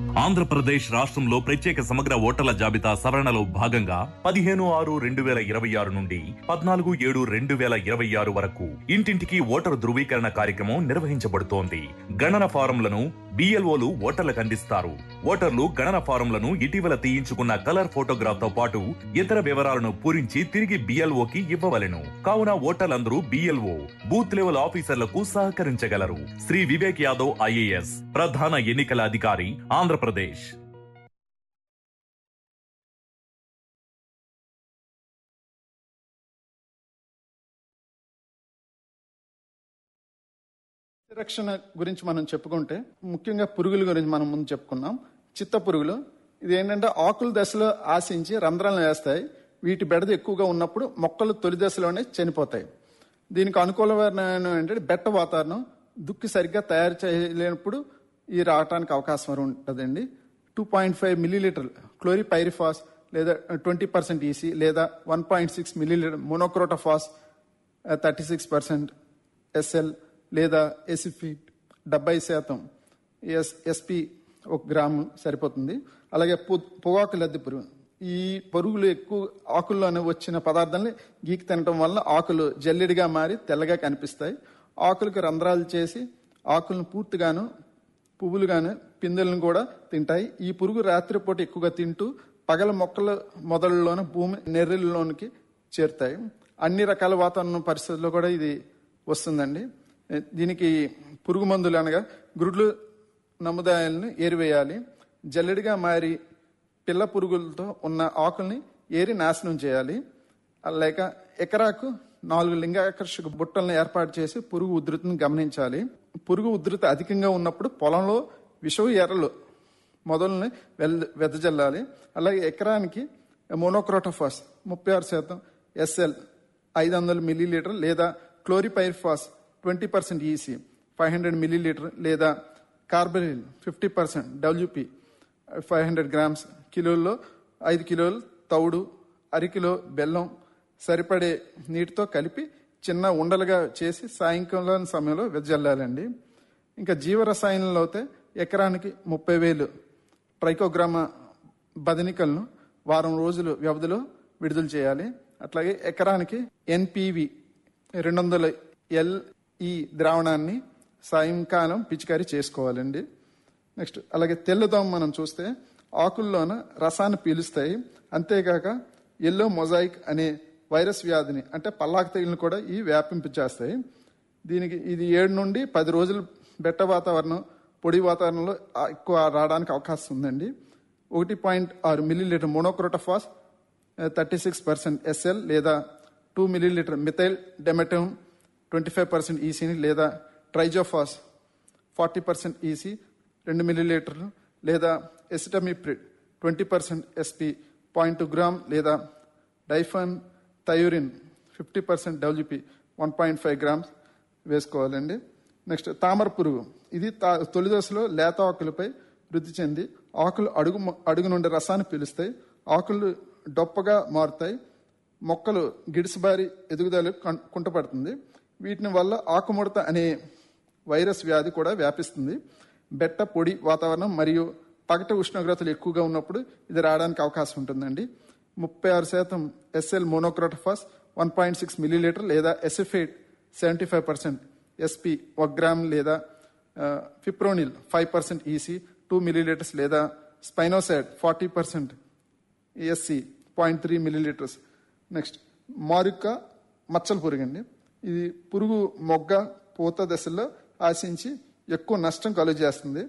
ఆంధ్రప్రదేశ్ రాష్ట్రంలో ప్రత్యేక సమగ్ర ఓటర్ల జాబితా సవరణలో భాగంగా పదిహేను ఆరు రెండు వేల ఇరవై ఆరు నుండి పద్నాలుగు ఏడు రెండు వేల ఇరవై ఆరు వరకు ఇంటింటికి ఓటరు ధృవీకరణ కార్యక్రమం నిర్వహించబడుతోంది గణన ఫారంలను బిఎల్ఓలు ఓటర్లకు అందిస్తారు ఓటర్లు గణన ఫారంలను ఇటీవల తీయించుకున్న కలర్ ఫోటోగ్రాఫ్ తో పాటు ఇతర వివరాలను పూరించి తిరిగి బిఎల్ఓకి ఇవ్వవలెను కావున ఓటర్లందరూ బిఎల్ఓ బూత్ లెవెల్ ఆఫీసర్లకు సహకరించగలరు శ్రీ వివేక్ యాదవ్ ఐఏఎస్ ప్రధాన ఎన్నికల అధికారి ఆంధ్రప్రదేశ్ రక్షణ గురించి మనం చెప్పుకుంటే ముఖ్యంగా పురుగుల గురించి మనం ముందు చెప్పుకున్నాం చిత్త పురుగులు ఇది ఏంటంటే ఆకుల దశలో ఆశించి రంధ్రాలను వేస్తాయి వీటి బెడద ఎక్కువగా ఉన్నప్పుడు మొక్కలు తొలి దశలోనే చనిపోతాయి దీనికి అనుకూలమైన ఏంటంటే బెట్ట వాతావరణం దుక్కి సరిగ్గా తయారు చేయలేనప్పుడు ఈ రావడానికి అవకాశం ఉంటుందండి two point five millilitre chlorpyrifos లేదా ట్వంటీ పర్సెంట్ ఈసీ లేదా one point six millilitre monocrotophos thirty six percent SL లేదా ఎసిఫిట్ డెబ్బై శాతం ఎస్ ఎస్పి ఒక గ్రాము సరిపోతుంది అలాగే పు- పొగాకు లద్దె పురుగు ఈ పురుగులు ఎక్కువ ఆకుల్లోనే వచ్చిన పదార్థాన్ని గీకి తినడం వల్ల ఆకులు జల్లెడిగా మారి తెల్లగా కనిపిస్తాయి ఆకులకు రంధ్రాలు చేసి ఆకులను పూర్తిగాను పువ్వులుగాను పిందెలను కూడా తింటాయి ఈ పురుగు రాత్రిపూట ఎక్కువగా తింటూ పగల మొక్కల మొదళ్ళలోని భూమి నెర్రెల్లోనికి చేరుతాయి అన్ని రకాల వాతావరణ పరిస్థితుల్లో కూడా ఇది వస్తుందండి దీనికి పురుగు మందులు అనగా గుడ్లు నముదాయాలను ఏరివేయాలి జల్లెడిగా మారి పిల్ల పురుగులతో ఉన్న ఆకుల్ని ఏరి నాశనం చేయాలి లేక ఎకరాకు నాలుగు లింగాకర్షక బుట్టలను ఏర్పాటు చేసి పురుగు ఉధృతిని గమనించాలి పురుగు ఉధృతి అధికంగా ఉన్నప్పుడు పొలంలో విషవు ఎర్రలు మొదలని వెల్ వెదజల్లాలి అలాగే ఎకరానికి మోనోక్రోటోఫాస్ ముప్పై ఆరు శాతం ఎస్ఎల్ ఐదు వందల మిల్లీలీటర్ లేదా chlorpyrifos twenty percent EC five hundred millilitre లేదా carbaryl fifty percent WP five hundred grams కిలోల్లో ఐదు కిలోలు తౌడు అరకిలో బెల్లం సరిపడే నీటితో కలిపి చిన్న ఉండలుగా చేసి సాయంకాలం సమయంలో వెదజల్లాలండి ఇంకా జీవరసాయనంలో అయితే ఎకరానికి ముప్పై వేలు ట్రైకోగ్రామ బదనికలను వారం రోజులు వ్యవధిలో విడుదల చేయాలి అట్లాగే ఎకరానికి ఎన్పివి రెండు వందల ఎల్ఈ ద్రావణాన్ని సాయంకాలం పిచికారీ చేసుకోవాలండి నెక్స్ట్ అలాగే తెల్లదోమ మనం చూస్తే ఆకుల్లోన రసాన్ని పీలుస్తాయి అంతేకాక ఎల్లో మొజాయిక్ అనే వైరస్ వ్యాధిని అంటే పల్లాకు తెగులను కూడా ఈ వ్యాపింపచేస్తాయి దీనికి ఇది ఏడు నుండి పది రోజులు బెట్ట వాతావరణం పొడి వాతావరణంలో ఆ ఎక్కువ రావడానికి అవకాశం ఉందండి ఒకటి పాయింట్ ఆరు millilitre monocrotophos thirty six percent SL లేదా two millilitre methyl demeton twenty five percent ఈసీని లేదా ట్రైజోఫాస్ ఫార్టీ పర్సెంట్ ఈసీ రెండు మిల్లీలీటర్లు లేదా acetamiprid twenty percent SP point gram లేదా diafenthiuron fifty percent WP one point five grams వేసుకోవాలండి next తామర పురుగు ఇది తా తొలి దశలో లేత ఆకులపై వృద్ధి చెంది ఆకులు అడుగు అడుగు నుండి రసాన్ని పీలుస్తాయి ఆకులు డొప్పగా మారుతాయి మొక్కలు గిడిసిబారి ఎదుగుదల కం- కుంటపడుతుంది వీటిని వల్ల ఆకుముడత అనే వైరస్ వ్యాధి కూడా వ్యాపిస్తుంది బెట్ట పొడి వాతావరణం మరియు పగటి ఉష్ణోగ్రతలు ఎక్కువగా ఉన్నప్పుడు ఇది రావడానికి అవకాశం ఉంటుందండి ముప్పై ఆరు శాతం SL monocrotophos one point six millilitre లేదా acephate seventy five percent SP ఒక గ్రామ్ లేదా fipronil five percent EC two millilitres లేదా spinosad forty percent SC point three millilitres next మారుక్క మచ్చల పురుగు అండి ఇది పురుగు మొగ్గ పూత దశల్లో ఆశించి ఎక్కువ నష్టం కలుగజేస్తుంది